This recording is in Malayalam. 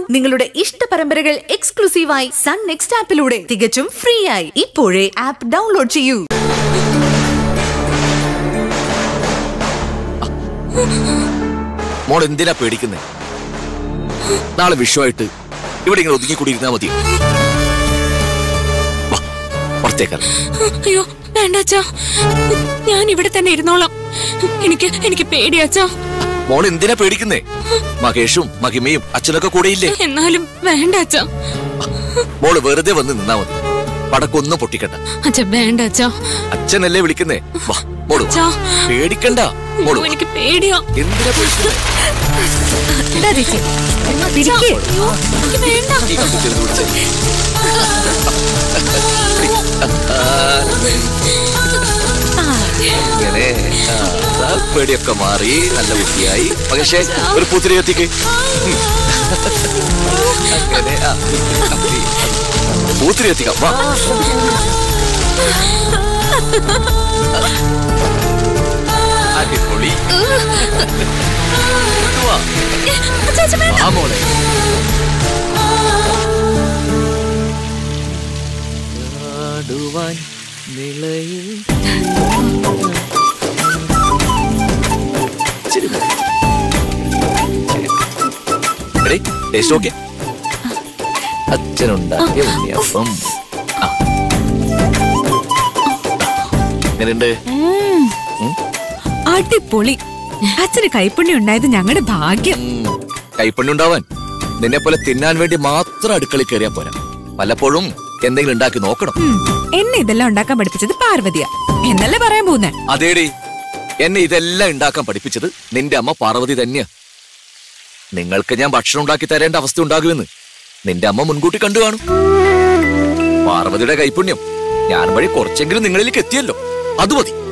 നിങ്ങളുടെ ഇഷ്ട പരമ്പരകൾ എക്സ്ക്ലൂസീവായി സൺ നെക്സ്റ്റ് ആപ്പിലൂടെ തികച്ചും ഫ്രീ ആയി ഇപ്പോഴേ ആപ്പ് ഡൗൺലോഡ് ചെയ്യൂ മോൾ എന്തിനാ പേടിക്കുന്നേ നാളെ വിഷുവായിട്ട് ഇവിടെ ഇങ്ങനെ ഒതുങ്ങിക്കൂടിയിരുന്നാ മതി പുറത്തേക്കറ അയ്യോ വേണ്ട അച്ഛാ ഞാൻ ഇവിടെ തന്നെ ഇരുന്നോളാം എനിക്ക് എനിക്ക് പേടിയാച്ചാ മോൾ എന്തിനാ പേടിക്കുന്നേ മഹേഷും മഹിമയും അച്ഛനൊക്കെ കൂടെയില്ലേ എന്നാലും വേണ്ട അച്ഛാ മോള് വെറുതെ വന്ന് നിന്നാ മതി പടക്കൊന്നും പൊട്ടിക്കണ്ട അച്ഛാ വേണ്ട അച്ഛാ അച്ഛനല്ലേ വിളിക്കുന്നേ വാ മോള് വാ. അച്ഛാ. പേടിക്കണ്ട മോള് അയ്യോ, വാ. എനിക്ക് പേടിയാ എന്തിനാ പേടിക്കുന്നേ അച്ഛാ, അയ്യോ, എനിക്ക് വേണ്ട ഈ കുട്ടി ചെറുത് പിടിച്ചേ. ഇങ്ങനെ ആ, ദാ പേടിയൊക്കെ മാറി നല്ല കുട്ടിയായി പക്ഷേ ഒരു പൂത്തിരി കത്തിക്ക് ഉം. അങ്ങനെ ആ, കത്തി. പൂത്തിരി കത്തിക്കാം വാ അടിപൊളി വാ. അച്ഛാ, അച്ഛാ, വേണ്ട. ആ മോളെ ആടുവാൻ നിലയിൽ ഇച്ചിരി മതി. എടീ, ടേസ്റ്റ് ഓക്കെ അച്ഛനുണ്ടാക്കിയ ഉണ്ണിയപ്പം ആ. എങ്ങനെയുണ്ട് അടിപൊളി അച്ഛന് കൈപ്പുണ്യം ഉണ്ടായത് ഞങ്ങളുടെ ഭാഗ്യം ഉം, കൈപ്പണ്ണുണ്ടാവാൻ നിന്നെ പോലെ തിന്നാൻ വേണ്ടി മാത്രം അടുക്കളയിൽ കയറിയാ പോരാ പലപ്പോഴും എന്തെങ്കിലും ഉണ്ടാക്കി നോക്കണം ഉം. എന്നെ ഇതെല്ലാം ഉണ്ടാക്കാൻ പഠിപ്പിച്ചത് പാർവതിയ എന്നല്ലേ പറയാൻ പോകുന്നേ അതേടി എന്നെ ഇതെല്ലാം ഉണ്ടാക്കാൻ പഠിപ്പിച്ചത് നിന്റെ അമ്മ പാർവതി തന്നെയാ നിങ്ങൾക്ക് ഞാൻ ഭക്ഷണം ഉണ്ടാക്കി തരേണ്ട അവസ്ഥ ഉണ്ടാകുമെന്ന് നിന്റെ അമ്മ മുൻകൂട്ടി കണ്ടു കാണും പാർവതിയുടെ കൈപുണ്യം ഞാൻ വഴി കുറച്ചെങ്കിലും നിങ്ങളിലേക്ക് എത്തിയല്ലോ അത് മതി